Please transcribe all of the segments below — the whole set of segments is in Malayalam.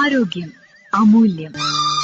ആരോഗ്യം അമൂല്യം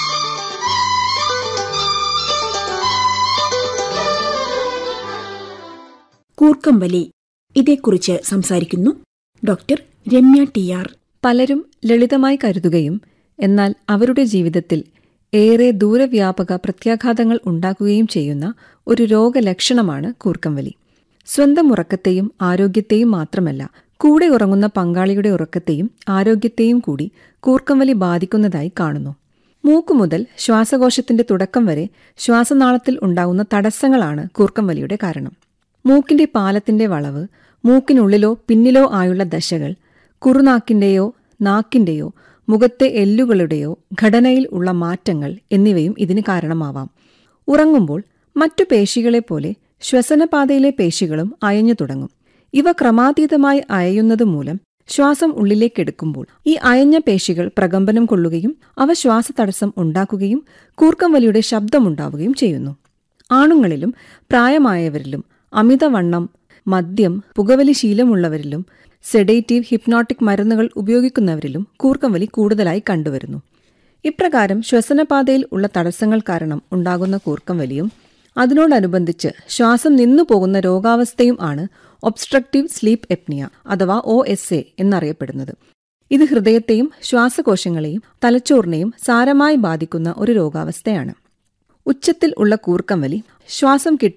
കൂർക്കമ്പലി ഇതേക്കുറിച്ച് സംസാരിക്കുന്നു ഡോക്ടർ രമ്യ ടി ആർ പലരും ലളിതമായി കരുതുകയും എന്നാൽ അവരുടെ ജീവിതത്തിൽ ഏറെ ദൂരവ്യാപക പ്രത്യാഘാതങ്ങൾ ഉണ്ടാക്കുകയും ചെയ്യുന്ന ഒരു രോഗലക്ഷണമാണ് കൂർക്കംവലി സ്വന്തം ഉറക്കത്തെയും ആരോഗ്യത്തെയും മാത്രമല്ല കൂടെ ഉറങ്ങുന്ന പങ്കാളിയുടെ ഉറക്കത്തെയും ആരോഗ്യത്തെയും കൂടി കൂർക്കംവലി ബാധിക്കുന്നതായി കാണുന്നു മൂക്കു മുതൽ ശ്വാസകോശത്തിന്റെ തുടക്കം വരെ ശ്വാസനാളത്തിൽ ഉണ്ടാകുന്ന തടസ്സങ്ങളാണ് കൂർക്കംവലിയുടെ കാരണം മൂക്കിന്റെ പാലത്തിന്റെ വളവ് മൂക്കിനുള്ളിലോ പിന്നിലോ ആയുള്ള ദശകൾ കുറുനാക്കിന്റെയോ നാക്കിന്റെയോ മുഖത്തെ എല്ലുകളുടെയോ ഘടനയിൽ ഉള്ള മാറ്റങ്ങൾ എന്നിവയും ഇതിന് കാരണമാവാം ഉറങ്ങുമ്പോൾ മറ്റു പേശികളെപ്പോലെ ശ്വസനപാതയിലെ പേശികളും അയഞ്ഞു തുടങ്ങും ഇവ ക്രമാതീതമായി അയയുന്നത് മൂലം ശ്വാസം ഉള്ളിലേക്കെടുക്കുമ്പോൾ ഈ അയഞ്ഞ പേശികൾ പ്രകമ്പനം കൊള്ളുകയും അവ ശ്വാസതടസ്സം ഉണ്ടാക്കുകയും കൂർക്കംവലിയുടെ ശബ്ദമുണ്ടാവുകയും ചെയ്യുന്നു ആണുങ്ങളിലും പ്രായമായവരിലും അമിതവണ്ണം മദ്യം പുകവലി ശീലമുള്ളവരിലും സെഡേറ്റീവ് ഹിപ്നോട്ടിക് മരുന്നുകൾ ഉപയോഗിക്കുന്നവരിലും കൂർക്കംവലി കൂടുതലായി കണ്ടുവരുന്നു ഇപ്രകാരം ശ്വസനപാതയിൽ ഉള്ള തടസ്സങ്ങൾ കാരണം ഉണ്ടാകുന്ന കൂർക്കംവലിയും അതിനോടനുബന്ധിച്ച് ശ്വാസം നിന്നു പോകുന്ന രോഗാവസ്ഥയും ആണ് ഒബ്സ്ട്രക്റ്റീവ് സ്ലീപ്പ് എപ്നിയ അഥവാ ഒ എസ് എ എന്നറിയപ്പെടുന്നത് ഇത് ഹൃദയത്തെയും ശ്വാസകോശങ്ങളെയും തലച്ചോറിനെയും സാരമായി ബാധിക്കുന്ന ഒരു രോഗാവസ്ഥയാണ് ഉച്ചത്തിൽ ഉള്ള കൂർക്കംവലി ശ്വാസം കിട്ടാൻ